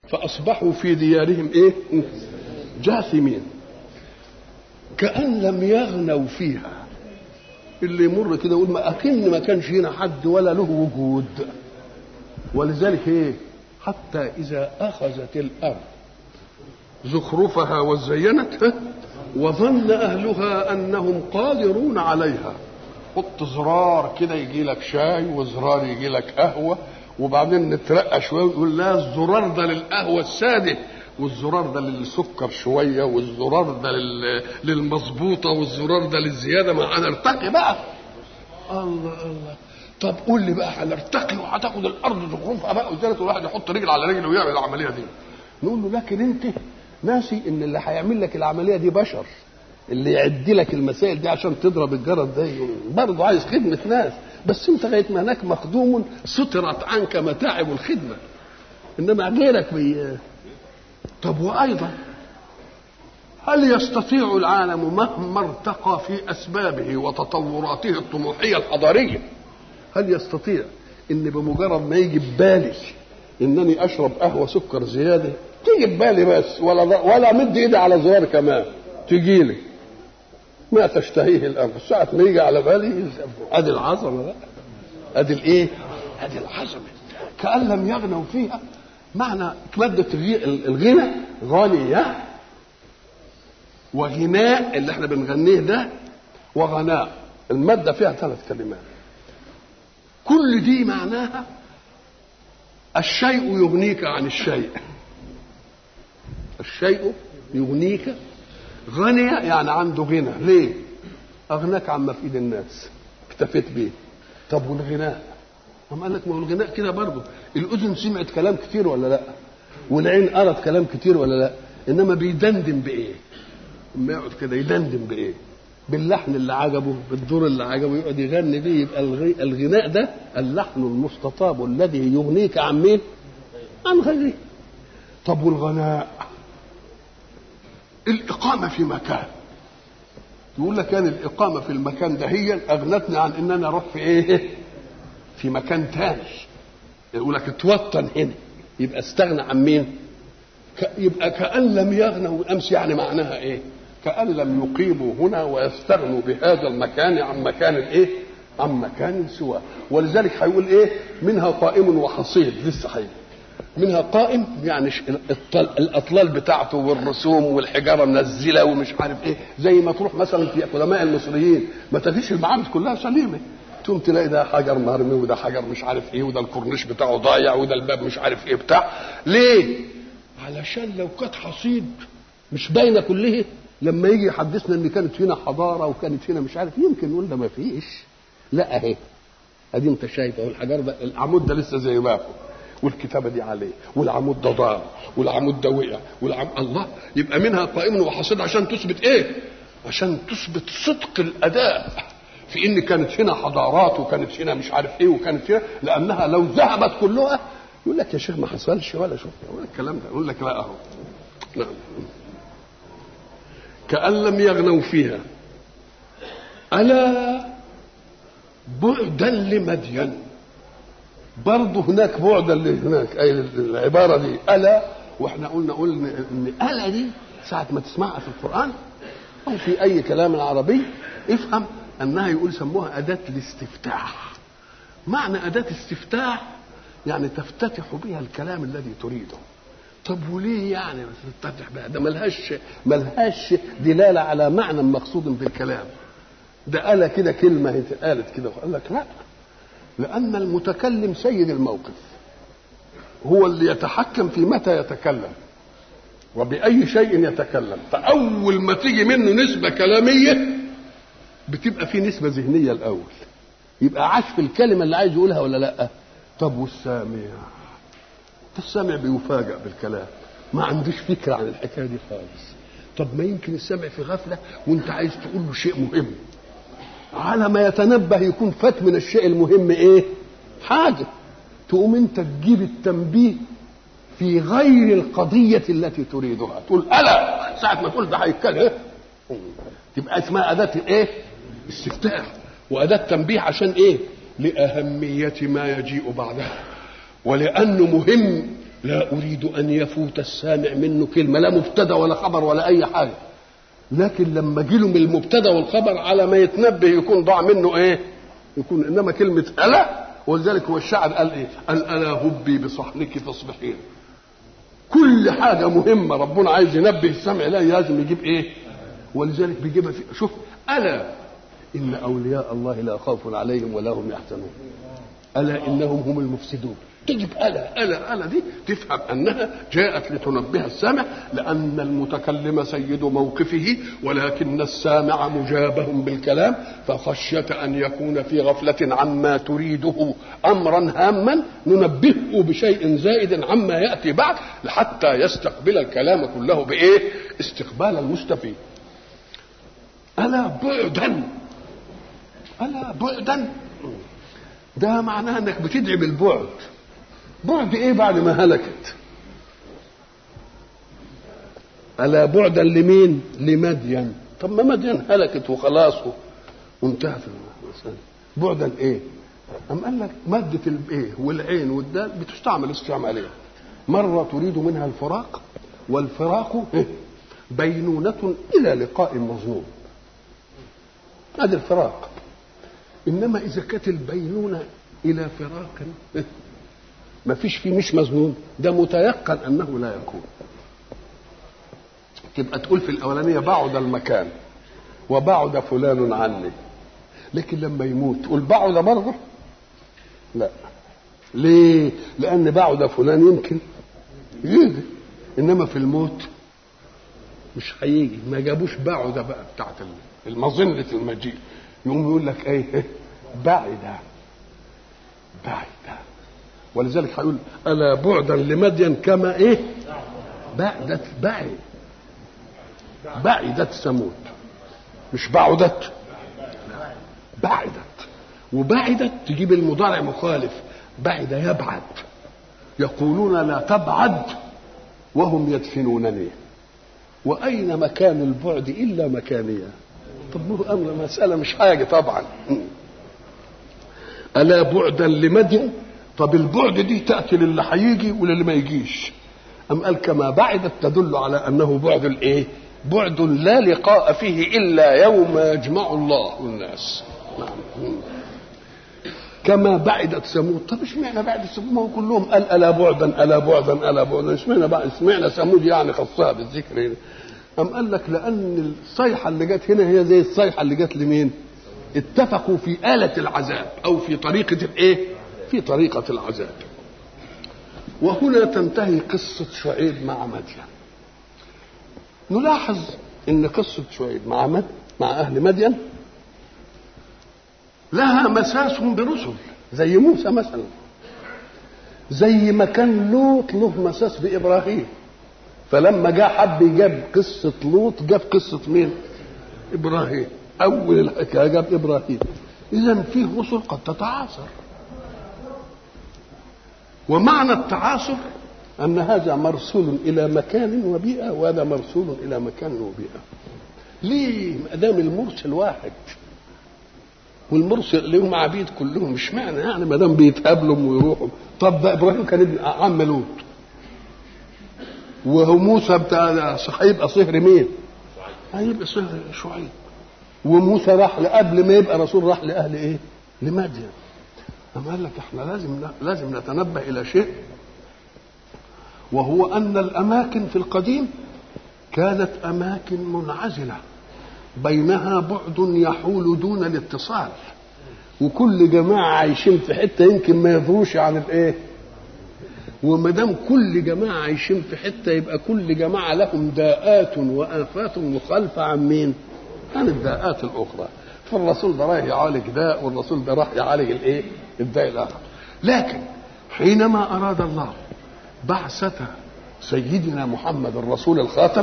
فاصبحوا في ديارهم ايه جاثمين كأن لم يغنوا فيها اللي يمر كده يقول ما أكن ما كانش هنا حد ولا له وجود ولذلك ايه حتى إذا أخذت الأرض زخرفها وزينت وظن أهلها أنهم قادرون عليها حط زرار كده يجي لك شاي وزرار يجي لك قهوة وبعدين نترقى شوية ويقول لا الزرار ده للقهوة السادة والزرار ده للسكر شويه والزرار ده لل... للمظبوطه والزرار ده للزياده ما هنرتقي بقى الله الله طب قول لي بقى هنرتقي وهتاخد الارض زخرفها بقى وزيادة الواحد يحط رجل على رجل ويعمل العمليه دي نقول له لكن انت ناسي ان اللي هيعمل لك العمليه دي بشر اللي يعد لك المسائل دي عشان تضرب الجرس ده برضه عايز خدمه ناس بس انت لغايه ما هناك مخدوم سترت عنك متاعب الخدمه انما غيرك بي طب وايضا هل يستطيع العالم مهما ارتقى في اسبابه وتطوراته الطموحيه الحضاريه هل يستطيع ان بمجرد ما يجي ببالي انني اشرب قهوه سكر زياده تيجي ببالي بس ولا ولا مد ايدي على زرار كمان تجي لي ما تشتهيه الامر ساعه ما يجي على بالي ادي العظمه بقى ادي الايه ادي العظمه كان لم يغنوا فيها معنى مادة الغنى غنية وغناء اللي احنا بنغنيه ده وغناء المادة فيها ثلاث كلمات كل دي معناها الشيء يغنيك عن الشيء الشيء يغنيك غني يعني عنده غنى ليه اغناك عما في ايد الناس اكتفيت بيه طب والغناء أم قال لك ما هو الغناء كده برضه الأذن سمعت كلام كتير ولا لا والعين قرت كلام كتير ولا لا إنما بيدندن بإيه اما يقعد كده يدندن بإيه باللحن اللي عجبه بالدور اللي عجبه يقعد يغني بيه يبقى الغناء ده اللحن المستطاب الذي يغنيك عن مين عن غيره طب والغناء الإقامة في مكان يقول لك كان الإقامة في المكان ده هي أغنتني عن إن أنا أروح في إيه في مكان تاني يقول لك اتوطن هنا يبقى استغنى عن مين يبقى كأن لم يغنوا أمس يعني معناها إيه كأن لم يقيموا هنا ويستغنوا بهذا المكان عن مكان إيه عن مكان سواه ولذلك هيقول إيه منها قائم وحصيد لسه هيقول منها قائم يعني الاطلال بتاعته والرسوم والحجاره منزله ومش عارف ايه زي ما تروح مثلا في قدماء المصريين ما تجيش المعابد كلها سليمه تقوم تلاقي ده حجر مرمي وده حجر مش عارف ايه وده الكورنيش بتاعه ضايع وده الباب مش عارف ايه بتاع ليه؟ علشان لو كانت حصيد مش باينه كلها لما يجي يحدثنا ان كانت هنا حضاره وكانت هنا مش عارف يمكن نقول ده ما فيش لا اهي ادي انت شايف اهو الحجر ده العمود ده لسه زي ما هو والكتابه دي عليه والعمود ده ضاع والعمود ده وقع والعم الله يبقى منها قائم وحصيد عشان تثبت ايه؟ عشان تثبت صدق الاداء في ان كانت هنا حضارات وكانت هنا مش عارف ايه وكانت هنا لانها لو ذهبت كلها يقول لك يا شيخ ما حصلش ولا شوف يقول لك الكلام ده يقول لك لا اهو نعم كأن لم يغنوا فيها ألا بعدا لمدين برضه هناك بعدا لهناك أي العبارة دي ألا واحنا قلنا قلنا ان ألا دي ساعة ما تسمعها في القرآن أو في أي كلام عربي افهم انها يقول سموها اداه الاستفتاح معنى اداه استفتاح يعني تفتتح بها الكلام الذي تريده طب وليه يعني تفتتح بها ده ملهاش ملهاش دلاله على معنى مقصود بالكلام ده قال كده كلمه قالت كده قال لك لا لان المتكلم سيد الموقف هو اللي يتحكم في متى يتكلم وبأي شيء يتكلم فأول ما تيجي منه نسبة كلامية بتبقى في نسبة ذهنية الأول يبقى عاش في الكلمة اللي عايز يقولها ولا لأ طب والسامع السامع بيفاجأ بالكلام ما عندوش فكرة عن الحكاية دي خالص طب ما يمكن السامع في غفلة وانت عايز تقول له شيء مهم على ما يتنبه يكون فات من الشيء المهم ايه حاجة تقوم انت تجيب التنبيه في غير القضية التي تريدها تقول ألا ساعة ما تقول ده هيتكلم تبقى اسمها أداة إيه؟ استفتاح وأداة تنبيه عشان إيه؟ لأهمية ما يجيء بعدها ولأنه مهم لا اريد ان يفوت السامع منه كلمه لا مبتدا ولا خبر ولا اي حاجه لكن لما جيله من المبتدا والخبر على ما يتنبه يكون ضاع منه ايه يكون انما كلمه الا ولذلك هو الشاعر قال ايه قال الا هبي بصحنك تصبحين كل حاجه مهمه ربنا عايز ينبه السمع لا لازم يجيب ايه ولذلك بيجيبها في شوف الا ان اولياء الله لا خوف عليهم ولا هم يحزنون الا انهم هم المفسدون تجب الا الا الا دي تفهم انها جاءت لتنبه السامع لان المتكلم سيد موقفه ولكن السامع مجابه بالكلام فخشيه ان يكون في غفله عما تريده امرا هاما ننبهه بشيء زائد عما ياتي بعد حتى يستقبل الكلام كله بايه؟ استقبال المستفيد. الا بعدا الا بعدا ده معناه انك بتدعي بالبعد بعد ايه بعد ما هلكت الا بعدا لمين لمدين طب ما مدين هلكت وخلاص وانتهت المسألة بعدا ايه أم قال لك مادة الايه والعين والدال بتستعمل استعمالين مرة تريد منها الفراق والفراق إيه؟ بينونة إلى لقاء مظنون هذا الفراق إنما إذا كانت البينونة إلى فراق إيه؟ ما فيش فيه مش مظنون ده متيقن انه لا يكون تبقى تقول في الاولانيه بعد المكان وبعد فلان عني لكن لما يموت تقول بعد برضه لا ليه لان بعد فلان يمكن يجي انما في الموت مش هيجي ما جابوش بعد بقى بتاعت المظنة المجيء يقوم يقول لك ايه بعد بعد ولذلك هيقول الا بعدا لمدين كما ايه بعدت بعد بعدت ثمود مش بعدت بعدت وبعدت تجيب المضارع مخالف بعد يبعد يقولون لا تبعد وهم يدفنونني واين مكان البعد الا مكانيه طب ما امر مساله مش حاجه طبعا الا بعدا لمدين طب البعد دي تاتي للي هيجي وللي ما يجيش ام قال كما بعدت تدل على انه بعد الايه بعد لا لقاء فيه الا يوم يجمع الله الناس نعم. كما بعدت ثمود طب اشمعنى بعد ثمود ما هو كلهم قال الا بعدا الا بعدا الا بعدا اشمعنى بعد اشمعنى ثمود يعني خصها بالذكر هنا ام قال لك لان الصيحه اللي جت هنا هي زي الصيحه اللي جت لمين اتفقوا في آلة العذاب أو في طريقة الإيه؟ في طريقة العذاب وهنا تنتهي قصة شعيب مع مدين نلاحظ ان قصة شعيب مع مد مع اهل مدين لها مساس برسل زي موسى مثلا زي ما كان لوط له مساس بابراهيم فلما جاء حب جاب قصة لوط جاب قصة مين؟ ابراهيم اول الحكايه جاب ابراهيم اذا فيه رسل قد تتعاصر ومعنى التعاصر أن هذا مرسول إلى مكان وبيئة وهذا مرسول إلى مكان وبيئة ليه ما دام المرسل واحد والمرسل لهم عبيد كلهم مش معنى يعني ما دام بيتقابلوا ويروحوا طب ده ابراهيم كان ابن عم لوط وهو موسى بتاع هيبقى صهر مين؟ هيبقى صهر شعيب وموسى راح قبل ما يبقى رسول راح لاهل ايه؟ لمدين أما قال لك احنا لازم لازم نتنبه الى شيء وهو ان الاماكن في القديم كانت اماكن منعزله بينها بعد يحول دون الاتصال وكل جماعه عايشين في حته يمكن ما يدروش عن الايه وما دام كل جماعه عايشين في حته يبقى كل جماعه لهم داءات وافات مخالفه عن مين؟ عن الداءات الاخرى فالرسول ده رايح يعالج داء والرسول ده راح يعالج الايه؟ الداء الاخر لكن حينما اراد الله بعثة سيدنا محمد الرسول الخاتم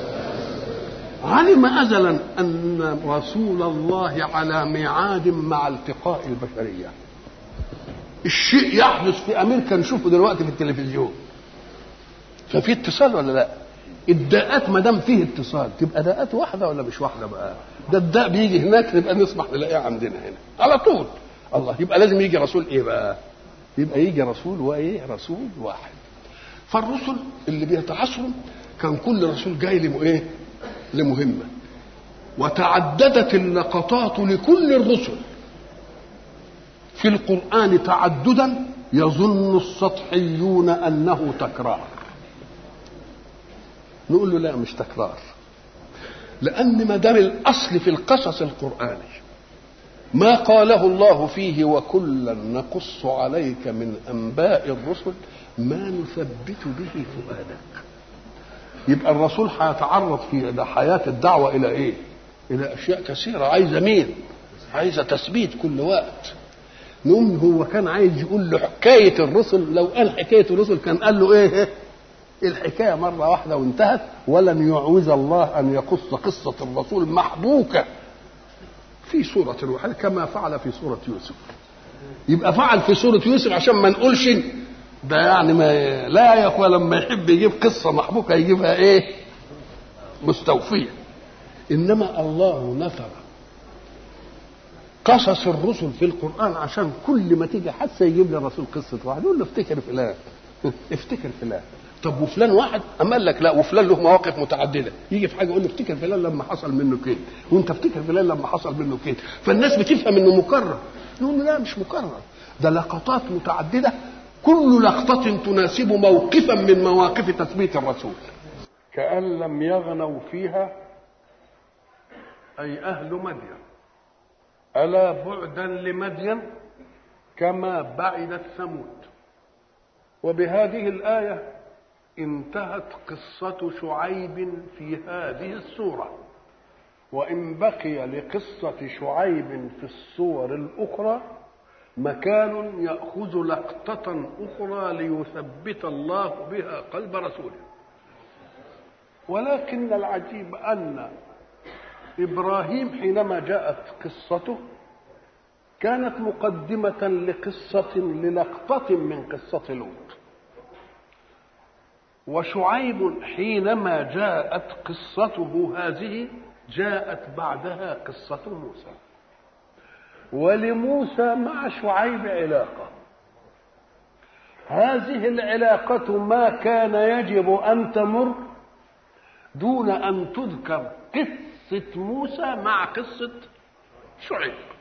علم ازلا ان رسول الله على ميعاد مع التقاء البشريه الشيء يحدث في امريكا نشوفه دلوقتي في التلفزيون ففي اتصال ولا لا الداءات ما دام فيه اتصال تبقى داءات واحده ولا مش واحده بقى ده الداء بيجي هناك نبقى نسمح نلاقيه عندنا هنا على طول الله يبقى لازم يجي رسول ايه بقى يبقى يجي رسول وايه رسول واحد فالرسل اللي بيتعاصروا كان كل رسول جاي له ايه لمهمه وتعددت اللقطات لكل الرسل في القرآن تعددا يظن السطحيون أنه تكرار نقول له لا مش تكرار لأن ما دام الأصل في القصص القرآني ما قاله الله فيه وكلا نقص عليك من أنباء الرسل ما نثبت به فؤادك يبقى الرسول هيتعرض في حياة الدعوة إلى إيه؟ إلى أشياء كثيرة عايزة مين؟ عايزة تثبيت كل وقت نقوم هو كان عايز يقول له حكاية الرسل لو قال حكاية الرسل كان قال له إيه؟ الحكاية مرة واحدة وانتهت ولن يعوز الله أن يقص قصة الرسول محبوكة في سورة واحدة كما فعل في سورة يوسف يبقى فعل في سورة يوسف عشان ما نقولش ده يعني ما لا يا اخوة لما يحب يجيب قصة محبوكة يجيبها ايه مستوفية انما الله نثر قصص الرسل في القرآن عشان كل ما تيجي حادثة يجيب لي الرسول قصة واحد يقول له افتكر فلان افتكر فلان طب وفلان واحد أما قال لك لا وفلان له مواقف متعدده يجي في حاجه يقول له افتكر فلان لما حصل منه كده وانت افتكر فلان لما حصل منه كده فالناس بتفهم انه مكرر نقول له لا مش مكرر ده لقطات متعدده كل لقطة تناسب موقفا من مواقف تثبيت الرسول كأن لم يغنوا فيها أي أهل مدين ألا بعدا لمدين كما بعدت ثمود وبهذه الآية انتهت قصة شعيب في هذه السورة وإن بقي لقصة شعيب في السور الأخرى مكان يأخذ لقطة أخرى ليثبت الله بها قلب رسوله ولكن العجيب أن إبراهيم حينما جاءت قصته كانت مقدمة لقصة للقطة من قصة لوط وشعيب حينما جاءت قصته هذه جاءت بعدها قصة موسى ولموسى مع شعيب علاقة هذه العلاقة ما كان يجب أن تمر دون أن تذكر قصة موسى مع قصة شعيب